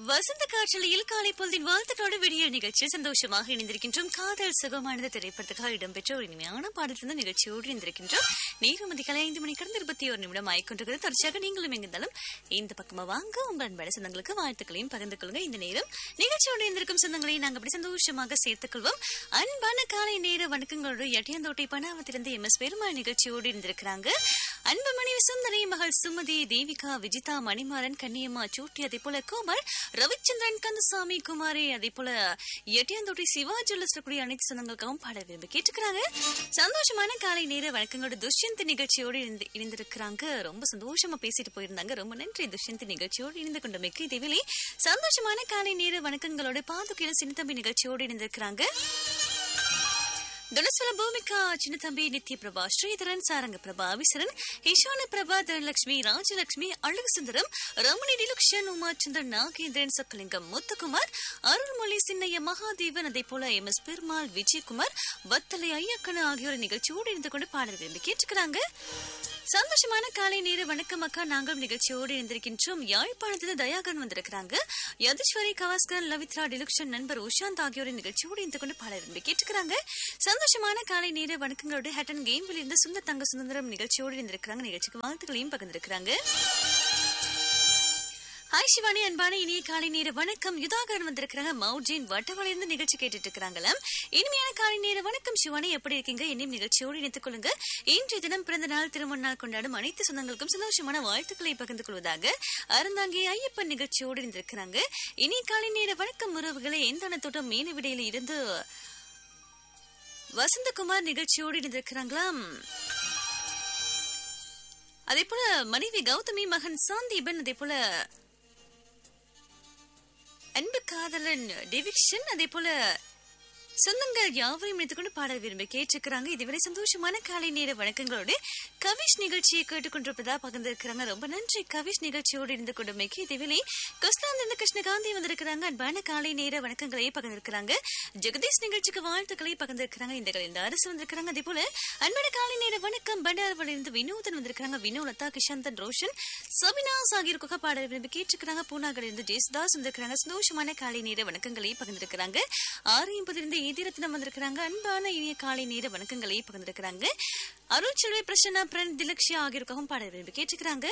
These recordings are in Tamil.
வசந்த காற்றலையில் காலை பொழுதின் வாழ்த்துக்களோடு விடிய நிகழ்ச்சியில் சந்தோஷமாக இணைந்திருக்கின்றோம் காதல் சுகமானது திரைப்படத்துக்காக இடம்பெற்ற ஒரு இனிமையான பாடத்திலிருந்து நிகழ்ச்சியோடு இணைந்திருக்கின்றோம் நேரம் அதிகாலை ஐந்து மணி கடந்து இருபத்தி ஒரு நிமிடம் ஆய்கொண்டிருக்கிறது தொடர்ச்சியாக நீங்களும் எங்கிருந்தாலும் இந்த பக்கமா வாங்க உங்கள் அன்பான சொந்தங்களுக்கு வாழ்த்துக்களையும் பகிர்ந்து கொள்ளுங்க இந்த நேரம் நிகழ்ச்சியோடு இருந்திருக்கும் சொந்தங்களை நாங்கள் அப்படி சந்தோஷமாக சேர்த்துக் கொள்வோம் அன்பான காலை நேர வணக்கங்களோடு எட்டியந்தோட்டை பணாவத்திலிருந்து எம் எஸ் பெருமாள் நிகழ்ச்சியோடு இருந்திருக்கிறாங்க அன்பு மனைவி சுந்தரி மகள் சுமதி தேவிகா விஜிதா மணிமாறன் கன்னியம்மா சூட்டி அதே போல கோமல் ரவிச்சந்திரன் கந்தசாமி குமாரி அதே போல எட்டியாந்தோட்டை சிவாஜி கூடிய அனைத்து சொந்தங்களுக்காகவும் பாட விரும்பி கேட்டுக்கிறாங்க சந்தோஷமான காலை நேர வழக்கங்களோட துஷ்யந்த் நிகழ்ச்சியோடு இணைந்து- இணைந்திருக்கிறாங்க ரொம்ப சந்தோஷமா பேசிட்டு போயிருந்தாங்க ரொம்ப நன்றி துஷ்யந்த் நிகழ்ச்சியோடு இணைந்து கொண்ட மிக்க இதேவேளை சந்தோஷமான காலை நேர வணக்கங்களோட பாதுகையில சின்னத்தம்பி நிகழ்ச்சியோடு இணைந்திருக்கிறாங்க துளசுல பூமிகா சின்னத்தம்பி நித்ய பிரபா ஸ்ரீதரன் சாரங்க பிரபா அவிசரன் ஈசான பிரபா தனலட்சுமி ராஜலட்சுமி அழகு சுந்தரம் ரமணி டிலுக்ஷன் உமாச்சந்திரன் நாகேந்திரன் சொக்கலிங்கம் முத்துக்குமார் அருள்மொழி சின்னைய மகாதேவன் அதே போல எம் எஸ் பெருமாள் விஜயகுமார் வத்தலை ஐயக்கணு ஆகியோர் நிகழ்ச்சியோடு இருந்து கொண்டு பாடல் விரும்பி கேட்டுக்கிறாங்க சந்தோஷமான காலை நேர வணக்கம் அக்கா நாங்கள் நிகழ்ச்சியோடு இருந்திருக்கின்றோம் யாழ்ப்பாணத்தில் தயாகன் வந்திருக்கிறாங்க யதீஸ்வரி கவாஸ்கரன் லவித்ரா டிலுக்ஷன் நண்பர் உஷாந்த் ஆகியோரின் நிகழ்ச்சியோடு இருந்து கொண்டு பாட விரும்பி கேட்டுக்கிறாங்க சந்தோஷமான காலை நேர வணக்கங்களோடு ஹேட்டன் கேம்வில் இருந்து சுந்தர் தங்க சுந்தரம் நிகழ்ச்சியோடு இருந்திருக்கிறாங்க நிகழ்ச்சிக்கு வாழ்த்துக்களையும் பகிர்ந்திருக்கிறாங்க ஹாய் சிவானி அன்பான இனிய காலை நேர வணக்கம் யுதாகரன் வந்திருக்கிறாங்க மவுஜின் வட்டவளைந்து நிகழ்ச்சி கேட்டுட்டு இருக்கிறாங்களாம் இனிமையான காலை நேர வணக்கம் சிவானி எப்படி இருக்கீங்க என்னையும் நிகழ்ச்சியோடு இணைத்துக் கொள்ளுங்க இன்றைய தினம் பிறந்த நாள் திருமண நாள் கொண்டாடும் அனைத்து சொந்தங்களுக்கும் சந்தோஷமான வாழ்த்துக்களை பகிர்ந்து கொள்வதாக அறந்தாங்கி ஐயப்பன் நிகழ்ச்சியோடு இருந்திருக்கிறாங்க இனிய காலை நேர வணக்கம் உறவுகளை எந்தான தோட்டம் மீன விடையில இருந்து வசந்தகுமார் நிகழ்ச்சியோடு இருந்திருக்கிறாங்களாம் அதே போல மனைவி கௌதமி மகன் சாந்தீபன் அதே போல அன்பு காதலன் டெவிக்ஷன் அதே போல சொந்தங்கள் யாவரையும் இணைத்துக்கொண்டு பாடல் விரும்பி கேட்டிருக்கிறாங்க இதுவரை சந்தோஷமான காலை நேர வணக்கங்களோடு கவிஷ் நிகழ்ச்சியை கேட்டுக்கொண்டிருப்பதா பகிர்ந்திருக்கிறாங்க ரொம்ப நன்றி கவிஷ் நிகழ்ச்சியோடு இருந்து கொண்டமைக்கு இதுவேளை கொஸ்லாந்திருந்து கிருஷ்ணகாந்தி வந்திருக்கிறாங்க அன்பான காலை நேர வணக்கங்களை பகிர்ந்திருக்கிறாங்க ஜெகதீஷ் நிகழ்ச்சிக்கு வாழ்த்துக்களை பகிர்ந்திருக்கிறாங்க இந்த இந்த அரசு வந்திருக்கிறாங்க அதே போல அன்பான காலை நேர வணக்கம் பண்டாரவளிருந்து வினோதன் வந்திருக்கிறாங்க வினோலதா கிஷாந்தன் ரோஷன் சபினாஸ் ஆகியோருக்காக பாடல் விரும்பி கேட்டிருக்கிறாங்க பூனாகர் இருந்து ஜெயசுதாஸ் வந்திருக்கிறாங்க சந்தோஷமான காலை நேர வணக்கங்களை பகிர்ந்திருக்கிறாங்க ஆறு எண்பதிலிருந்து எதிரத்தினம் வந்திருக்கிறாங்க அன்பான இனிய காலை நேர வணக்கங்களை பகிர்ந்திருக்கிறாங்க அருள் செல்வி பிரசன்னா பிரன் திலக்ஷியா ஆகியோருக்காகவும் பாடல் விரும்பி கேட்டிருக்கிறாங்க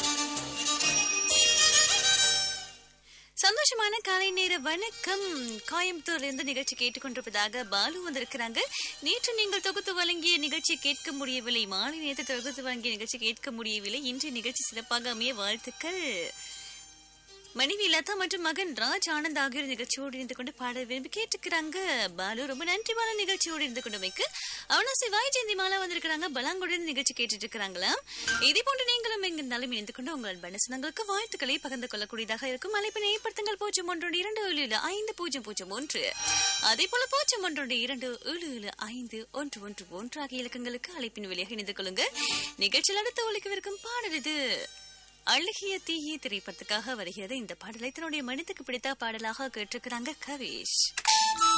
சந்தோஷமான காலை நேர வணக்கம் கோயம்புத்தூர்ல இருந்து நிகழ்ச்சி கேட்டுக்கொண்டிருப்பதாக பாலு வந்திருக்கிறாங்க நேற்று நீங்கள் தொகுத்து வழங்கிய நிகழ்ச்சி கேட்க முடியவில்லை மாலை நேரத்து தொகுத்து வழங்கிய நிகழ்ச்சி கேட்க முடியவில்லை இன்றைய நிகழ்ச்சி சிறப்பாக அமைய வாழ்த்துக்கள் மனைவி லதா மற்றும் மகன் ராஜ் ஆனந்த் ஆகியோர் நிகழ்ச்சியோடு இருந்து கொண்டு பாட விரும்பி கேட்டுக்கிறாங்க பாலு ரொம்ப நன்றி பாலு நிகழ்ச்சியோடு இருந்து கொண்டு வைக்கு அவனா சிவாய் ஜெயந்தி மாலா வந்திருக்கிறாங்க பலாங்குடன் நிகழ்ச்சி கேட்டுட்டு இருக்கிறாங்களாம் இதே போன்று நீங்களும் எங்கிருந்தாலும் இணைந்து கொண்டு உங்கள் பனசனங்களுக்கு வாழ்த்துக்களை பகிர்ந்து கொள்ளக்கூடியதாக இருக்கும் அழைப்பினை ஏற்படுத்துங்கள் பூஜ்ஜியம் ஒன்று இரண்டு ஏழு ஏழு ஐந்து பூஜ்ஜியம் பூஜ்ஜியம் ஒன்று அதே போல பூஜ்ஜியம் ஒன்று இரண்டு ஏழு ஏழு ஐந்து ஒன்று ஒன்று ஒன்று ஆகிய இலக்கங்களுக்கு அழைப்பின் வழியாக இணைந்து கொள்ளுங்க நிகழ்ச்சியில் அடுத்து ஒழிக்கவிருக்கும் பாடல் இது அழகிய தீயி திரைப்படத்துக்காக வருகிறது இந்த பாடலை தன்னுடைய மனதுக்கு பிடித்த பாடலாக கேட்டிருக்கிறாங்க கவிஷ்